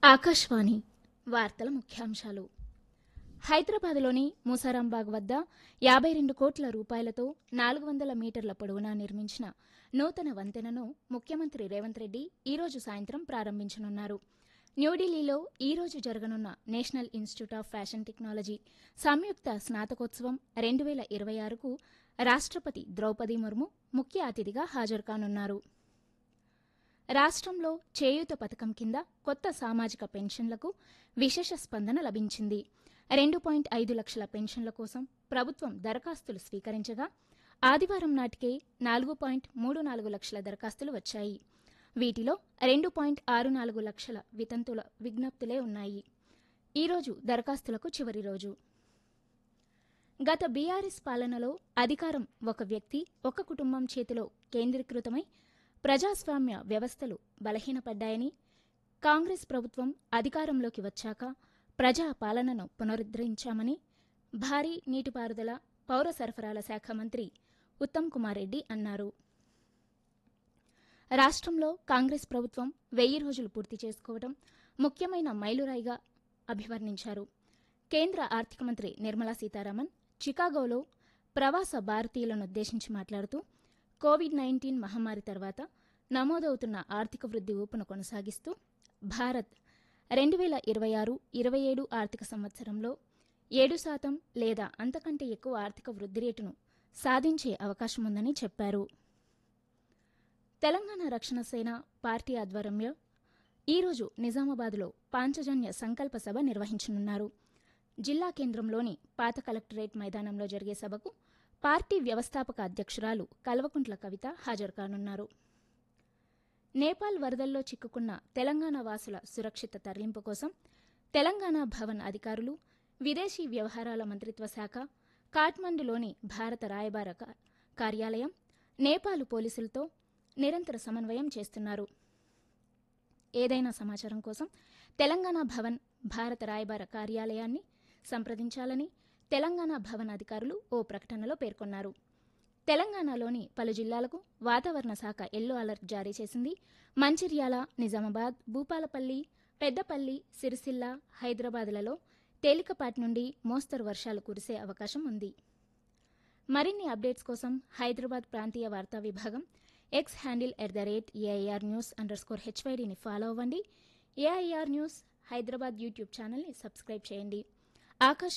ఆకాశవాణి వార్తల ముఖ్యాంశాలు హైదరాబాద్లోని మూసారాంబాగ్ వద్ద యాభై రెండు కోట్ల రూపాయలతో నాలుగు వందల మీటర్ల పొడవునా నిర్మించిన నూతన వంతెనను ముఖ్యమంత్రి రేవంత్ రెడ్డి ఈరోజు సాయంత్రం ప్రారంభించనున్నారు న్యూఢిల్లీలో ఈరోజు జరగనున్న National Institute of Fashion Technology సంయుక్త స్నాతకోత్సవం రెండు వేల ఇరవై ఆరుకు రాష్ట్రపతి ద్రౌపది ముర్ము ముఖ్య అతిథిగా హాజరుకానున్నారు రాష్ట్రంలో చేయూత పథకం కింద కొత్త సామాజిక పెన్షన్లకు విశేష స్పందన లభించింది రెండు పాయింట్ ఐదు లక్షల పెన్షన్ల కోసం ప్రభుత్వం దరఖాస్తులు స్వీకరించగా ఆదివారం నాటికే నాలుగు పాయింట్ మూడు నాలుగు లక్షల దరఖాస్తులు వచ్చాయి వీటిలో రెండు పాయింట్ ఆరు నాలుగు లక్షల వితంతుల విజ్ఞప్తులే ఉన్నాయి ఈరోజు దరఖాస్తులకు చివరి రోజు గత బీఆర్ఎస్ పాలనలో అధికారం ఒక వ్యక్తి ఒక కుటుంబం చేతిలో కేంద్రీకృతమై ప్రజాస్వామ్య వ్యవస్థలు బలహీనపడ్డాయని కాంగ్రెస్ ప్రభుత్వం అధికారంలోకి వచ్చాక ప్రజా పాలనను పునరుద్ధరించామని భారీ నీటిపారుదల పౌర సరఫరాల శాఖ మంత్రి ఉత్తమ్ కుమార్ రెడ్డి అన్నారు రాష్ట్రంలో కాంగ్రెస్ ప్రభుత్వం వెయ్యి రోజులు పూర్తి చేసుకోవడం ముఖ్యమైన మైలురాయిగా అభివర్ణించారు కేంద్ర ఆర్థిక మంత్రి నిర్మలా సీతారామన్ చికాగోలో ప్రవాస భారతీయులను ఉద్దేశించి మాట్లాడుతూ కోవిడ్ నైన్టీన్ మహమ్మారి తర్వాత నమోదవుతున్న ఆర్థిక వృద్ధి ఊపును కొనసాగిస్తూ భారత్ రెండు వేల ఇరవై ఆరు ఇరవై ఏడు ఆర్థిక సంవత్సరంలో ఏడు శాతం లేదా అంతకంటే ఎక్కువ ఆర్థిక వృద్ధి రేటును సాధించే అవకాశం ఉందని చెప్పారు తెలంగాణ రక్షణ సేన పార్టీ ఆధ్వర్యంలో ఈరోజు నిజామాబాద్లో పాంచజన్య సంకల్ప సభ నిర్వహించనున్నారు జిల్లా కేంద్రంలోని పాత కలెక్టరేట్ మైదానంలో జరిగే సభకు పార్టీ వ్యవస్థాపక అధ్యక్షురాలు కల్వకుంట్ల కవిత హాజరు కానున్నారు నేపాల్ వరదల్లో చిక్కుకున్న తెలంగాణ వాసుల సురక్షిత తరలింపు కోసం తెలంగాణ భవన్ అధికారులు విదేశీ వ్యవహారాల మంత్రిత్వ శాఖ కాఠ్మండులోని భారత రాయబార కా- కార్యాలయం నేపాల్ పోలీసులతో నిరంతర సమన్వయం చేస్తున్నారు ఏదైనా సమాచారం కోసం తెలంగాణ భవన్ భారత రాయబార కార్యాలయాన్ని సంప్రదించాలని తెలంగాణ భవన్ అధికారులు ఓ ప్రకటనలో పేర్కొన్నారు తెలంగాణలోని పలు జిల్లాలకు వాతావరణ శాఖ ఎల్లో అలర్ట్ జారీ చేసింది మంచిర్యాల నిజామాబాద్ భూపాలపల్లి పెద్దపల్లి సిరిసిల్ల హైదరాబాద్లలో తేలికపాటి నుండి మోస్తరు వర్షాలు కురిసే అవకాశం ఉంది మరిన్ని అప్డేట్స్ కోసం హైదరాబాద్ ప్రాంతీయ వార్తా విభాగం X handle at the rate AIR news underscore హెచ్వైడిని ఫాలో అవ్వండి ఏఐఆర్ న్యూస్ హైదరాబాద్ యూట్యూబ్ ఛానల్ని సబ్స్క్రైబ్ చేయండి ఆకాశ